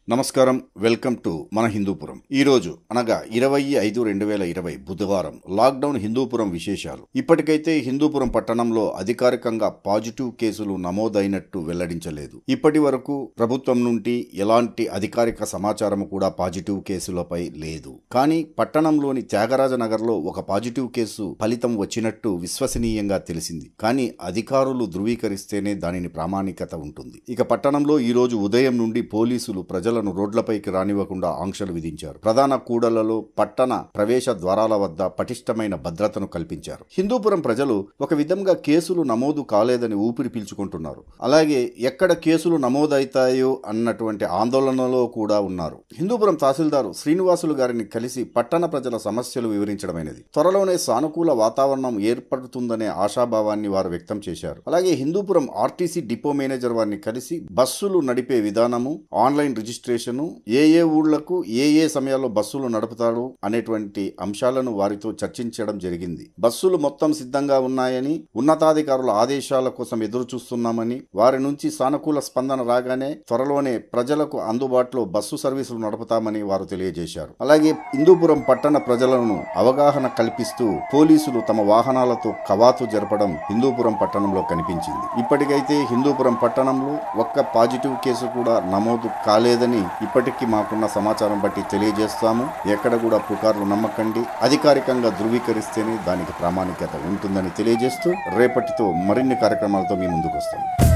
నమస్కారం welcome to మన హిందూపురం ఈ రోజు అనగా ఇరవై ఐదు రెండు వేల ఇరవై బుధవారం లాక్డౌన్ హిందూపురం విశేషాలు ఇప్పటికైతే హిందూపురం పట్టణంలో అధికారికంగా పాజిటివ్ కేసులు నమోదైనట్టు వెల్లడించలేదు ఇప్పటి వరకు ప్రభుత్వం నుండి ఎలాంటి అధికారిక సమాచారం కూడా పాజిటివ్ కేసులపై లేదు కానీ పట్టణంలోని త్యాగరాజ నగర్లో ఒక పాజిటివ్ కేసు ఫలితం వచ్చినట్టు విశ్వసనీయంగా తెలిసింది కానీ అధికారులు ధృవీకరిస్తేనే దానిని ప్రామాణికత ఉంటుంది ఇక పట్టణంలో ఈ రోజు ఉదయం నుండి పోలీసులు ప్రజలను రోడ్లపైకి రానివ్వకుండా ఆంక్షలు విధించారు ప్రధాన కూడళ్లలో పట్టణ ప్రవేశ ద్వారాల వద్ద పటిష్టమైన భద్రతను కల్పించారు హిందూపురం ప్రజలు ఒక విధంగా కేసులు నమోదు కాలేదని ఊపిరి పీల్చుకుంటున్నారు అలాగే ఎక్కడ కేసులు నమోదవుతాయో అన్నటువంటి ఆందోళనలో కూడా ఉన్నారు హిందూపురం తహసీల్దారు శ్రీనివాసులు గారిని కలిసి పట్టణ ప్రజల సమస్యలు వివరించడమైనది త్వరలోనే సానుకూల వాతావరణం ఏర్పడుతుందనే ఆశాభావాన్ని వారు వ్యక్తం చేశారు అలాగే హిందూపురం ఆర్టీసీ డిపో మేనేజర్ వారిని కలిసి బస్సులు నడిపే విధానము ఆన్లైన్ రిజిస్ట్రేషన్ ఏ ఏ ఊళ్లకు ఏ ఏ సమయాల్లో బస్సులు నడుపుతారు అనేటువంటి అంశాలను వారితో చర్చించడం జరిగింది బస్సులు మొత్తం సిద్ధంగా ఉన్నాయని ఉన్నతాధికారుల ఆదేశాల కోసం ఎదురు చూస్తున్నామని వారి నుంచి సానుకూల స్పందన రాగానే త్వరలోనే ప్రజలకు అందుబాటులో బస్సు సర్వీసులు నడుపుతామని వారు తెలియజేశారు అలాగే హిందూపురం పట్టణ ప్రజలను అవగాహన కల్పిస్తూ పోలీసులు తమ వాహనాలతో కవాతు జరపడం హిందూపురం పట్టణంలో కనిపించింది ఇప్పటికైతే హిందూపురం పట్టణంలో ఒక్క పాజిటివ్ కేసు కూడా నమోదు కాలేదని ఇప్పటికీ మాకున్న సమాచారం బట్టి తెలియజేస్తాము ఎక్కడ కూడా పుకార్లు నమ్మకండి అధికారికంగా ధృవీకరిస్తేనే దానికి ప్రామాణికత ఉంటుందని తెలియజేస్తూ రేపటితో మరిన్ని కార్యక్రమాలతో మీ ముందుకు వస్తాము